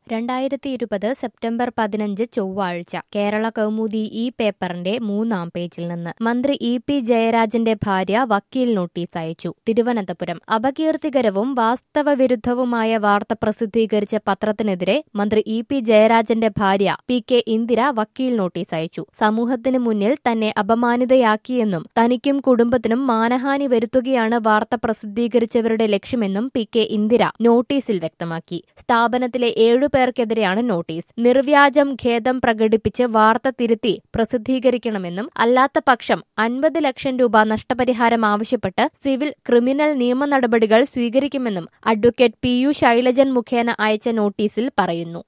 രണ്ടായിരത്തി ഇരുപത് സെപ്റ്റംബർ പതിനഞ്ച് ചൊവ്വാഴ്ച കേരള കൗമുദി ഈ പേപ്പറിന്റെ മൂന്നാം പേജിൽ നിന്ന് മന്ത്രി ഇ പി ജയരാജന്റെ ഭാര്യ വക്കീൽ നോട്ടീസ് അയച്ചു തിരുവനന്തപുരം അപകീർത്തികരവും വാസ്തവവിരുദ്ധവുമായ വാർത്ത പ്രസിദ്ധീകരിച്ച പത്രത്തിനെതിരെ മന്ത്രി ഇ പി ജയരാജന്റെ ഭാര്യ പി കെ ഇന്ദിര വക്കീൽ നോട്ടീസ് അയച്ചു സമൂഹത്തിന് മുന്നിൽ തന്നെ അപമാനിതയാക്കിയെന്നും തനിക്കും കുടുംബത്തിനും മാനഹാനി വരുത്തുകയാണ് വാർത്ത പ്രസിദ്ധീകരിച്ചവരുടെ ലക്ഷ്യമെന്നും പി കെ ഇന്ദിര നോട്ടീസിൽ വ്യക്തമാക്കി സ്ഥാപനത്തിലെ ഏഴുപേർക്കെതിരെയാണ് നോട്ടീസ് നിർവ്യാജം ഖേദം പ്രകടിപ്പിച്ച് വാർത്ത തിരുത്തി പ്രസിദ്ധീകരിക്കണമെന്നും അല്ലാത്ത പക്ഷം അൻപത് ലക്ഷം രൂപ നഷ്ടപരിഹാരം ആവശ്യപ്പെട്ട് സിവിൽ ക്രിമിനൽ നിയമ നടപടികൾ സ്വീകരിക്കുമെന്നും അഡ്വക്കേറ്റ് പി യു ശൈലജൻ മുഖേന അയച്ച നോട്ടീസിൽ പറയുന്നു